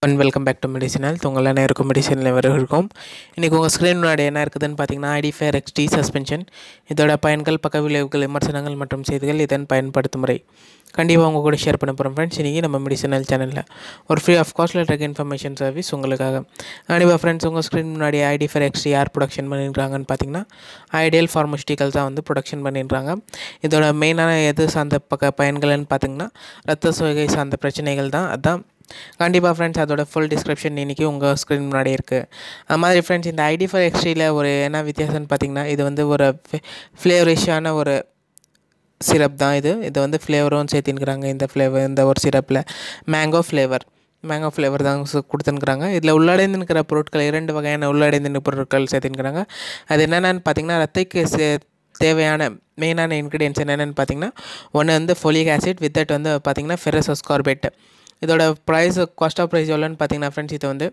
and welcome back to medicinal உங்கள் நேருக்கும் மெடிசனில் வரவிருக்கும் இன்றைக்கி உங்கள் ஸ்க்ரீன் முன்னாடி என்ன இருக்குதுன்னு பார்த்தீங்கன்னா ஐடி ஃபேர் எக்ஸ்டி சஸ்பென்ஷன் இதோட பயன்கள் பக்க விளைவுகள் விமர்சனங்கள் மற்றும் செய்திகள் இதன் பயன்படுத்தும் முறை கண்டிப்பாக உங்கள் கூட ஷேர் பண்ண போகிறோம் ஃப்ரெண்ட்ஸ் இன்றைக்கி நம்ம மெடிசனல் சேனலில் ஒரு ஃப்ரீ ஆஃப் காஸ்ட்டில் இருக்க இன்ஃபர்மேஷன் சர்வீஸ் உங்களுக்காக கண்டிப்பாக ஃப்ரெண்ட்ஸ் உங்கள் ஸ்க்ரீன் முன்னாடி ஐடி ஃபேர் எக்ஸ்டி யார் ப்ரொடக்ஷன் பண்ணியிருக்காங்கன்னு பார்த்தீங்கன்னா ஐடியல் ஃபார்மஸ்டிக்கல் தான் வந்து ப்ரொடக்ஷன் பண்ணியிருக்காங்க இதோட மெயினான எது சார்ந்த பக்க பயன்கள்னு பார்த்தீங்கன்னா ரத்த சோகை சார்ந்த பிரச்சனைகள் தான் அதான் கண்டிப்பாக ஃப்ரெண்ட்ஸ் அதோட ஃபுல் டிஸ்கிரிப்ஷன் இன்றைக்கி உங்கள் ஸ்க்ரீன் முன்னாடி இருக்குது அது மாதிரி ஃப்ரெண்ட்ஸ் இந்த ஐடி ஃபார் எக்ஸ்ட்ரியில் ஒரு என்ன வித்தியாசம்னு பார்த்தீங்கன்னா இது வந்து ஒரு ஃப்ளேவரிஷான ஒரு சிரப் தான் இது இது வந்து ஃப்ளேவரும் சேர்த்தின்னுக்குறாங்க இந்த ஃப்ளேவர் இந்த ஒரு சிரப்பில் மேங்கோ ஃப்ளேவர் மேங்கோ ஃப்ளேவர் தான் சு- கொடுத்துன்னுக்குறாங்க இதில் உள்ளடைந்துருக்கிற பொருட்கள் இரண்டு வகையான உள்ளடைந்து பொருட்கள் சேர்த்தின்னுக்குறாங்க அது என்னென்னு பார்த்தீங்கன்னா ரத்தைக்கு சே தேவையான மெயினான இன்க்ரீடியன்ஸ் என்னென்னு பார்த்தீங்கன்னா ஒன்று வந்து ஃபோலிக் ஆசிட் வித் தட் வந்து பார்த்தீங்கன்னா ஃபெரஸ் அஸ்கார்பேட் இதோட ப்ரைஸ் காஸ்ட் ஆஃப் ப்ரைஸ் எவ்வளோன்னு பார்த்தீங்கன்னா ஃப்ரெண்ட்ஸ் இது வந்து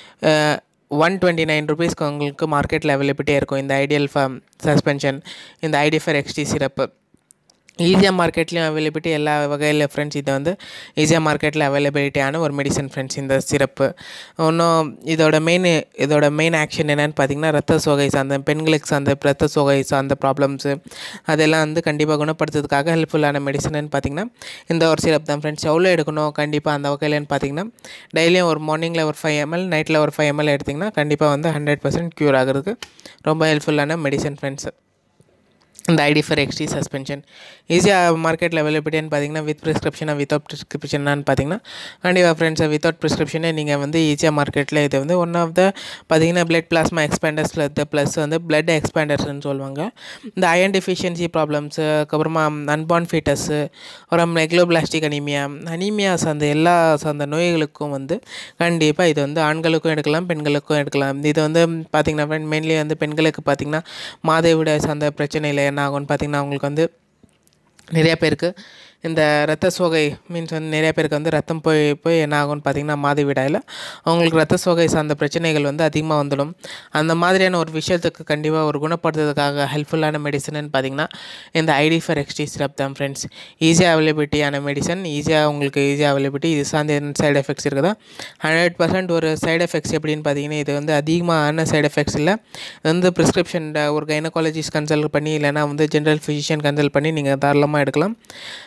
ஒன் டுவெண்ட்டி நைன் ருபீஸ்க்கு உங்களுக்கு மார்க்கெட்டில் அவைலபிலிட்டியாக இருக்கும் இந்த ஐடியல் ஃபார்ம் சஸ்பென்ஷன் இந்த ஐடி ஃபர் எக்ஸ்டி சிரப்பு ஈஸியாக மார்க்கெட்லேயும் அவைலபிலிட்டி எல்லா வகையில் ஃப்ரெண்ட்ஸ் இது வந்து ஈஸியாக மார்க்கெட்டில் அவைலபிலிட்டியான ஒரு மெடிசன் ஃப்ரெண்ட்ஸ் இந்த சிரப்பு இன்னும் இதோட மெயின் இதோட மெயின் ஆக்ஷன் என்னென்னு பார்த்தீங்கன்னா ரத்த சோகை சார்ந்த பெண்களுக்கு சார்ந்த ரத்த சோகை சார்ந்த ப்ராப்ளம்ஸு அதெல்லாம் வந்து கண்டிப்பாக குணப்படுத்துறதுக்காக ஹெல்ப்ஃபுல்லான மெடிசன்னு பார்த்தீங்கன்னா இந்த ஒரு சிரப் தான் ஃப்ரெண்ட்ஸ் எவ்வளோ எடுக்கணும் கண்டிப்பாக அந்த வகையிலன்னு பார்த்தீங்கன்னா டெய்லியும் ஒரு மார்னிங்கில் ஒரு ஃபைவ் எம்எல் நைட்டில் ஒரு ஃபைவ் எம்எல் எடுத்திங்கன்னா கண்டிப்பாக வந்து ஹண்ட்ரட் பர்சன்ட் க்யூர் ஆகிறதுக்கு ரொம்ப ஹெல்ப்ஃபுல்லான மெடிசன் ஃப்ரெண்ட்ஸ் இந்த ஐடி ஃபார் எக்ஸ்டி சஸ்பென்ஷன் ஈஸியாக மார்க்கெட்டில் அவைலபிலிட்டின்னு பார்த்தீங்கன்னா வித் ப்ரிஸ்கிரிப்ஷனாக வித்தவுட் ப்ரிஸ்கிரிப்ஷனான்னு பார்த்தீங்கன்னா கண்டிப்பாக ஃப்ரெண்ட்ஸ் வித்தவுட் ப்ரிஸ்கிரிப்ஷனே நீங்கள் வந்து ஈஸியாக மார்க்கெட்டில் இது வந்து ஒன் ஆஃப் த பார்த்தீங்கன்னா பிளட் பிளாஸ்மா எக்ஸ்பேண்டர்ஸில் இருக்க ப்ளஸ் வந்து பிளட் எக்ஸ்பேண்டர்ஸ்னு சொல்லுவாங்க இந்த அயன் டெஃபிஷியன்சி ப்ராப்ளம்ஸு அதுக்கப்புறமா அன்பார்ன் ஃபீட்டஸு அப்புறம் ரெகுலோபிளாஸ்டிக் அனீமியா அனீமியா சார்ந்த எல்லா சார்ந்த நோய்களுக்கும் வந்து கண்டிப்பாக இது வந்து ஆண்களுக்கும் எடுக்கலாம் பெண்களுக்கும் எடுக்கலாம் இது வந்து பார்த்திங்கன்னா ஃப்ரெண்ட் மெயின்லி வந்து பெண்களுக்கு பார்த்திங்கன்னா மாதவிடாய் சார்ந்த பிரச்சனையில் என்ன ஆகும்னு பார்த்திங்கன்னா அவங்களுக்கு வந்து நிறைய பேருக்கு இந்த ரத்த சோகை மீன்ஸ் வந்து நிறைய பேருக்கு வந்து ரத்தம் போய் போய் என்ன ஆகும்னு பார்த்தீங்கன்னா மாதவிடாயில் அவங்களுக்கு ரத்த சோகை சார்ந்த பிரச்சனைகள் வந்து அதிகமாக வந்துடும் அந்த மாதிரியான ஒரு விஷயத்துக்கு கண்டிப்பாக ஒரு குணப்படுத்துறதுக்காக ஹெல்ப்ஃபுல்லான மெடிசன்னு பார்த்தீங்கன்னா இந்த ஐடி ஃபார் எக்ஸ்டி சிரப் தான் ஃப்ரெண்ட்ஸ் ஈஸியாக அவைலபிலிட்டியான மெடிசன் ஈஸியாக உங்களுக்கு ஈஸியாக அவைலபிலிட்டி இது சார்ந்த என்ன சைடு எஃபெக்ட்ஸ் இருக்குதா ஹண்ட்ரட் பர்சன்ட் ஒரு சைடு எஃபெக்ட்ஸ் எப்படின்னு பார்த்தீங்கன்னா இது வந்து அதிகமான சைடு எஃபெக்ட்ஸ் இல்லை இது வந்து ப்ரிஸ்கிரிப்ஷன் ஒரு கைனகாலஜிஸ்ட் கன்சல்ட் பண்ணி இல்லைனா வந்து ஜென்ரல் ஃபிசிஷியன் கன்சல்ட் பண்ணி நீங்கள் தாராளமாக எடுக்கலாம்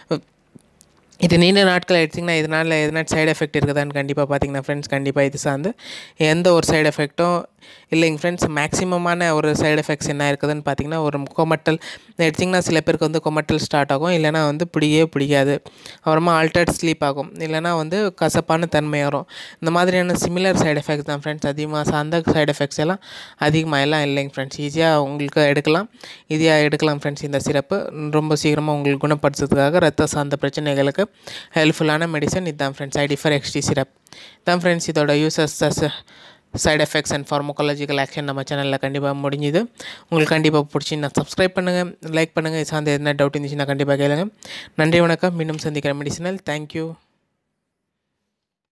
இது நீண்ட நாட்கள் எடுத்திங்கன்னா இதனால் எதனா சைடு எஃபெக்ட் இருக்குதான்னு கண்டிப்பாக பார்த்தீங்கன்னா ஃப்ரெண்ட்ஸ் கண்டிப்பாக இது சார்ந்து எந்த ஒரு சைடு எஃபெக்ட்டும் இல்லைங்க ஃப்ரெண்ட்ஸ் மேக்ஸிமமான ஒரு சைடு எஃபெக்ட்ஸ் என்ன இருக்குதுன்னு பார்த்தீங்கன்னா ஒரு கொமட்டல் எடுத்திங்கன்னா சில பேருக்கு வந்து கொமட்டல் ஸ்டார்ட் ஆகும் இல்லைனா வந்து பிடிக்கவே பிடிக்காது அப்புறமா ஆல்டர்ட் ஸ்லீப் ஆகும் இல்லைனா வந்து கசப்பான தன்மை வரும் இந்த மாதிரியான சிமிலர் சைடு எஃபெக்ட்ஸ் தான் ஃப்ரெண்ட்ஸ் அதிகமாக சார்ந்த சைடு எஃபெக்ட்ஸ் எல்லாம் அதிகமாக எல்லாம் இல்லைங்க ஃப்ரெண்ட்ஸ் ஈஸியாக உங்களுக்கு எடுக்கலாம் ஈஸியாக எடுக்கலாம் ஃப்ரெண்ட்ஸ் இந்த சிறப்பு ரொம்ப சீக்கிரமாக உங்களுக்கு குணப்படுத்துறதுக்காக ரத்த சார்ந்த பிரச்சனைகளுக்கு ஹெல்ப்ஃபுல்லான மெடிசன் இதுதான் friends ID for XT syrup தான் ஃப்ரெண்ட்ஸ் இதோட uses side effects and pharmacological action நம்ம சேனலில் கண்டிப்பாக முடிஞ்சுது உங்களுக்கு கண்டிப்பாக பிடிச்சிருந்தா சப்ஸ்கிரைப் பண்ணுங்கள் லைக் பண்ணுங்கள் இது சார்ந்த எதனா டவுட் இருந்துச்சுன்னா கண்டிப்பாக கேளுங்க நன்றி வணக்கம் மீண்டும் சந்திக்கிற மெடிசனல் தேங்க்யூ